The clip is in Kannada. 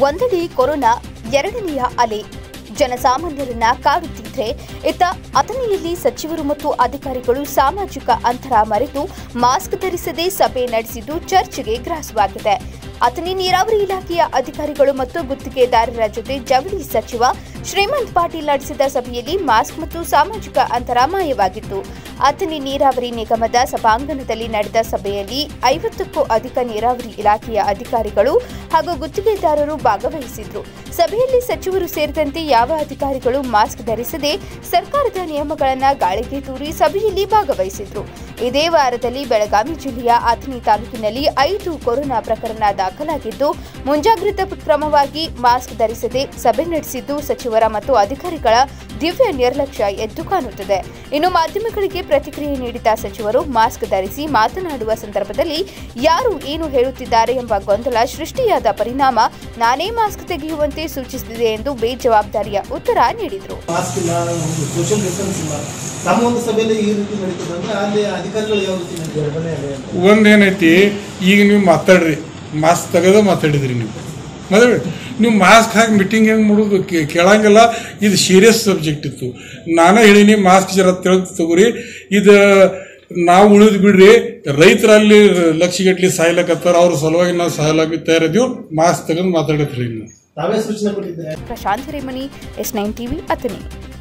ಒಂದೆಡೆ ಕೊರೋನಾ ಎರಡನೆಯ ಅಲೆ ಜನಸಾಮಾನ್ಯರನ್ನ ಕಾಡುತ್ತಿದ್ರೆ ಇತ್ತ ಅಥಣಿಯಲ್ಲಿ ಸಚಿವರು ಮತ್ತು ಅಧಿಕಾರಿಗಳು ಸಾಮಾಜಿಕ ಅಂತರ ಮರೆತು ಮಾಸ್ಕ್ ಧರಿಸದೆ ಸಭೆ ನಡೆಸಿದ್ದು ಚರ್ಚೆಗೆ ಗ್ರಾಸವಾಗಿದೆ ಅಥಣಿ ನೀರಾವರಿ ಇಲಾಖೆಯ ಅಧಿಕಾರಿಗಳು ಮತ್ತು ಗುತ್ತಿಗೆದಾರರ ಜೊತೆ ಜವಳಿ ಸಚಿವ ಶ್ರೀಮಂತ್ ಪಾಟೀಲ್ ನಡೆಸಿದ ಸಭೆಯಲ್ಲಿ ಮಾಸ್ಕ್ ಮತ್ತು ಸಾಮಾಜಿಕ ಅಂತರ ಮಾಯವಾಗಿತ್ತು ಅಥಣಿ ನೀರಾವರಿ ನಿಗಮದ ಸಭಾಂಗಣದಲ್ಲಿ ನಡೆದ ಸಭೆಯಲ್ಲಿ ಐವತ್ತಕ್ಕೂ ಅಧಿಕ ನೀರಾವರಿ ಇಲಾಖೆಯ ಅಧಿಕಾರಿಗಳು ಹಾಗೂ ಗುತ್ತಿಗೆದಾರರು ಭಾಗವಹಿಸಿದ್ರು ಸಭೆಯಲ್ಲಿ ಸಚಿವರು ಸೇರಿದಂತೆ ಯಾವ ಅಧಿಕಾರಿಗಳು ಮಾಸ್ಕ್ ಧರಿಸದೆ ಸರ್ಕಾರದ ನಿಯಮಗಳನ್ನು ಗಾಳಿಗೆ ತೂರಿ ಸಭೆಯಲ್ಲಿ ಭಾಗವಹಿಸಿದ್ರು ಇದೇ ವಾರದಲ್ಲಿ ಬೆಳಗಾವಿ ಜಿಲ್ಲೆಯ ಅಥಣಿ ತಾಲೂಕಿನಲ್ಲಿ ಐದು ಕೊರೋನಾ ಪ್ರಕರಣ ದಾಖಲಾಗಿದ್ದು ಮುಂಜಾಗ್ರತಾ ಕ್ರಮವಾಗಿ ಮಾಸ್ಕ್ ಧರಿಸದೆ ಸಭೆ ನಡೆಸಿದ್ದು ಸಚಿವರ ಮತ್ತು ಅಧಿಕಾರಿಗಳ ದಿವ್ಯ ನಿರ್ಲಕ್ಷ್ಯ ಎದ್ದು ಕಾಣುತ್ತದೆ ಇನ್ನು ಮಾಧ್ಯಮಗಳಿಗೆ ಪ್ರತಿಕ್ರಿಯೆ ನೀಡಿದ ಸಚಿವರು ಮಾಸ್ಕ್ ಧರಿಸಿ ಮಾತನಾಡುವ ಸಂದರ್ಭದಲ್ಲಿ ಯಾರು ಏನು ಹೇಳುತ್ತಿದ್ದಾರೆ ಎಂಬ ಗೊಂದಲ ಸೃಷ್ಟಿಯಾದ ಪರಿಣಾಮ ನಾನೇ ಮಾಸ್ಕ್ ತೆಗೆಯುವಂತೆ ಸೂಚಿಸಿದೆ ಎಂದು ಬೇಜವಾಬ್ದಾರಿಯ ಉತ್ತರ ನೀಡಿದರು ಮಾಸ್ಕ್ ಇಲ್ಲ ಒಂದು ಸೋಷಿಯಲ್ ಡಿಸ್ಟೆನ್ಸ್ ಇಲ್ಲ ನಮ್ಮ ಒಂದು ಸಭೆಯಲ್ಲಿ ಈ ರೀತಿ ನಡೀತದೆ ಅಂದ್ರೆ ಅಲ್ಲಿ ಅಧಿಕಾರಿಗಳು ಯಾವ ರೀತಿ ನಡೀತಾರೆ ಒಂದೇನೈತಿ ಈಗ ನೀವು ಮಾತಾಡ್ರಿ ಮಾಸ್ಕ್ ತೆಗೆದು ಮಾತಾಡಿದ್ರಿ ನೀವು ಮದುವೆ ನೀವು ಮಾಸ್ಕ್ ಹಾಕಿ ಮೀಟಿಂಗ್ ಹೆಂಗೆ ಮಾಡೋದು ಕೇ- ಕೇಳಂಗಿಲ್ಲ ಇದು ಸೀರಿಯಸ್ ಸಬ್ಜೆಕ್ಟ್ ಇತ್ತು ನಾನೇ ಹೇಳಿನಿ ಮಾಸ್ಕ್ ಜರ ತಿಳಿದು ತಗೋರಿ ಇದು ನಾವು ಉಳಿದು ಬಿಡ್ರಿ ರೈತರಲ್ಲಿ ಲಕ್ಷಗಟ್ಲಿ ಸಾಯ್ಲಕತ್ತಾರ ಅವ್ರ ಸಲುವಾಗಿ ನಾವು ಸಾಯ್ಲಾಗಿ ತಯಾರಿದ್ದೀವಿ ಮಾಸ್ಕ್ ತೆಗೆದು ಮಾತಾಡತ್ರಿ ನೀವು ತಾವೇ ಸೂಚನೆ ಕೊಟ್ಟಿದ್ದೀರಾ Prashant Hiremani S nine TV Athani